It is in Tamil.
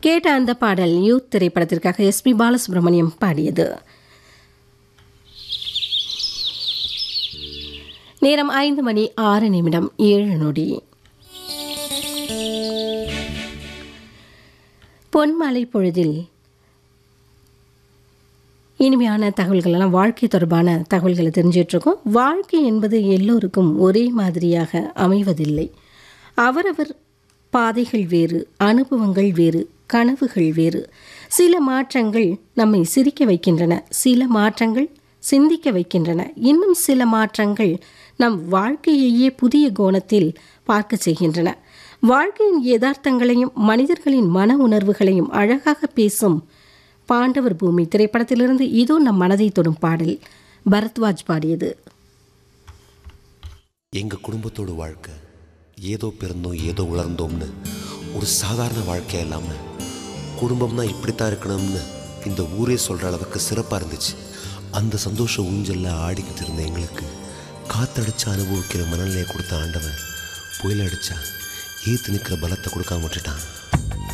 கேட்ட அந்த பாடல் யூத் திரைப்படத்திற்காக எஸ்பி பாலசுப்ரமணியம் பாடியது நேரம் ஐந்து மணி ஆறு நிமிடம் ஏழு நொடி பொன்மலை பொழுதில் இனிமையான தகவல்கள் எல்லாம் வாழ்க்கை தொடர்பான தகவல்களை தெரிஞ்சிட்ருக்கோம் வாழ்க்கை என்பது எல்லோருக்கும் ஒரே மாதிரியாக அமைவதில்லை அவரவர் பாதைகள் வேறு அனுபவங்கள் வேறு கனவுகள் வேறு சில மாற்றங்கள் நம்மை சிரிக்க வைக்கின்றன சில மாற்றங்கள் சிந்திக்க வைக்கின்றன இன்னும் சில மாற்றங்கள் நம் வாழ்க்கையையே புதிய கோணத்தில் பார்க்க செய்கின்றன வாழ்க்கையின் யதார்த்தங்களையும் மனிதர்களின் மன உணர்வுகளையும் அழகாக பேசும் பாண்டவர் பூமி திரைப்படத்திலிருந்து இதோ நம் மனதை தொடும் பாடல் பரத்வாஜ் பாடியது எங்கள் குடும்பத்தோட வாழ்க்கை ஏதோ பிறந்தோம் ஏதோ வளர்ந்தோம்னு ஒரு சாதாரண வாழ்க்கையா இல்லாமல் குடும்பம்னா இப்படித்தான் இருக்கணும்னு இந்த ஊரே சொல்கிற அளவுக்கு சிறப்பாக இருந்துச்சு அந்த சந்தோஷ ஊஞ்சல்ல ஆடிக்கிட்டு இருந்த எங்களுக்கு காத்தடிச்சு அனுபவிக்கிற மனநிலையை கொடுத்த ஆண்டவன் புயல் அடிச்சா ஈத்து நிற்கிற பலத்தை கொடுக்காம விட்டுட்டான்